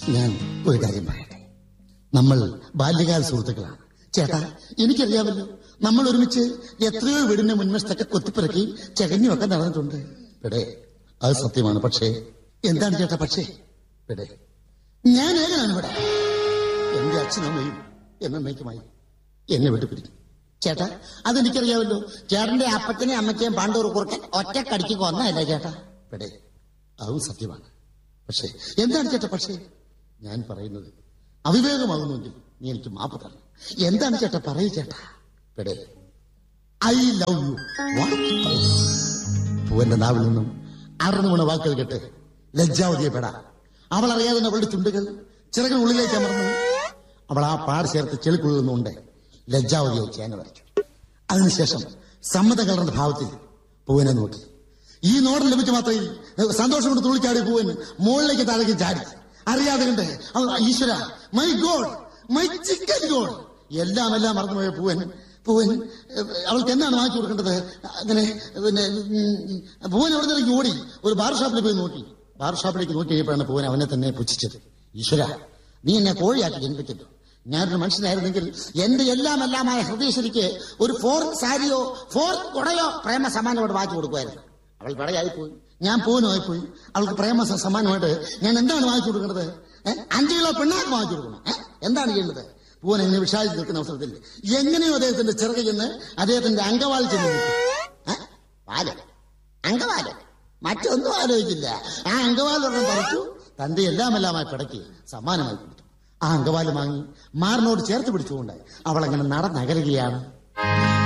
ഞാൻ ഒരു കാര്യം പറയട്ടെ നമ്മൾ ബാല്യകാല സുഹൃത്തുക്കളാണ് ചേട്ടാ എനിക്കറിയാമല്ലോ നമ്മൾ ഒരുമിച്ച് എത്രയോ വീടിന്റെ മുൻവശത്തൊക്കെ കൊത്തിപ്പിറക്കി ചകഞ്ഞുമൊക്കെ നടന്നിട്ടുണ്ട് പെടേ അത് സത്യമാണ് പക്ഷേ എന്താണ് ചേട്ടാ പക്ഷേ പെടേ ഞാൻ ഏകനാണ് ഇവിടെ എന്റെ അച്ഛനമ്മയും എന്നേക്കുമായി എന്നെ വിട്ടുപിരിക്കും ചേട്ടാ അതെനിക്കറിയാമല്ലോ ചേട്ടന്റെ അപ്പച്ചനെയും അമ്മച്ചയും പാണ്ടൂർ കുറുക്കൻ ഒറ്റക്കടിക്ക് കൊന്നതല്ല ചേട്ടാ പെടേ അതും സത്യമാണ് പക്ഷേ എന്താണ് ചേട്ടാ പക്ഷേ ഞാൻ പറയുന്നത് അവിവേകമാകുന്നുവെങ്കിൽ നീ എനിക്ക് മാപ്പ് തരണം എന്താണ് ചേട്ടാ പറയൂ ചേട്ടാ പെടേ ഐ ലവ് യു പൂവന്റെ നാവിൽ നിന്നും അടർന്നു വീണ വാക്കുകൾ കേട്ട് ലജ്ജാവതിയെ പെടാ അവൾ അറിയാതെ തന്നെ അവളുടെ ചുണ്ടുകൾ ചിറകിന് ഉള്ളിലേക്ക് അമർന്നു അവൾ ആ പാട് ചേർത്ത് ചെളിക്കുള്ളിൽ നിന്നുണ്ട് ലജ്ജാവതിയെ ചേന വരച്ചു അതിനുശേഷം സമ്മതം കലർന്ന ഭാവത്തിൽ പൂവനെ നോക്കി ഈ നോട്ടം ലഭിച്ച മാത്രയിൽ സന്തോഷം കൊണ്ട് തുള്ളിച്ചാടി പൂവൻ മുകളിലേക്ക് താഴേക്ക് ചാടി അറിയാതെ കണ്ട് അവൾ ഈശ്വര my god my chicken god എല്ലാം എല്ലാം മറന്നുപോയ പൂവൻ പൂവൻ ഏഹ്, അവൾക്ക് എന്താണ് വാങ്ങിച്ചു കൊടുക്കേണ്ടത് അങ്ങനെ പിന്നെ ഉം, പൂവൻ അവിടെ നിന്നേക്ക് ഓടി ഒരു ബാർ ഷോപ്പിൽ പോയി നോക്കി ബാർ ഷോപ്പിലേക്ക് നോക്കി കഴിഞ്ഞപ്പോഴാണ് പൂവൻ അവനെ തന്നെ പുച്ഛിച്ചത് ഈശ്വര നീ എന്നെ കോഴിയാക്കി ജനിപ്പിച്ചല്ലോ ഞാനൊരു മനുഷ്യനായിരുന്നെങ്കിൽ എന്റെ എല്ലാം എല്ലാമായ ഹൃദയശ്വരിക്ക് ഒരു ഫോർ സാരിയോ ഫോർ കുടയോ പ്രേമ സമ്മാനമായിട്ട് വാങ്ങിച്ചു കൊടുക്കുമായിരുന്നു അവൾ പടയായിപ്പോയി ഞാൻ പൂവനുമായിപ്പോയി അവൾക്ക് പ്രേമ സ- സമ്മാനമായിട്ട് ഞാൻ എന്താണ് വാങ്ങിച്ചു കൊടുക്കേണ്ടത് ഏ? അഞ്ച് കിലോ പിണ്ണാക്ക് വാങ്ങിച്ചു കൊടുക്കണം ഏ? എന്താണ് ചെയ്യേണ്ടത് പൂവൻ എങ്ങനെ വിഷാദിച്ച് നിൽക്കുന്ന അവസരത്തിൽ എങ്ങനെയോ അദ്ദേഹത്തിന്റെ ചിറക് ചെന്ന് അദ്ദേഹത്തിന്റെ അങ്കവാൽ ചെന്ന് നിൽക്കും. ഏ? വാല് അങ്കവാല് മറ്റൊന്നും ആലോചിച്ചില്ല ആ അങ്കവാലൊരെണ്ണം പറിച്ചു തന്റെ എല്ലാം എല്ലാമായി പിടക്കി സമ്മാനമായി കൊടുത്തു ആ അങ്കവാല് വാങ്ങി മാറിനോട് ചേർത്ത് പിടിച്ചുകൊണ്ട് അവൾ അങ്ങനെ നടന്നകലുകയാണ്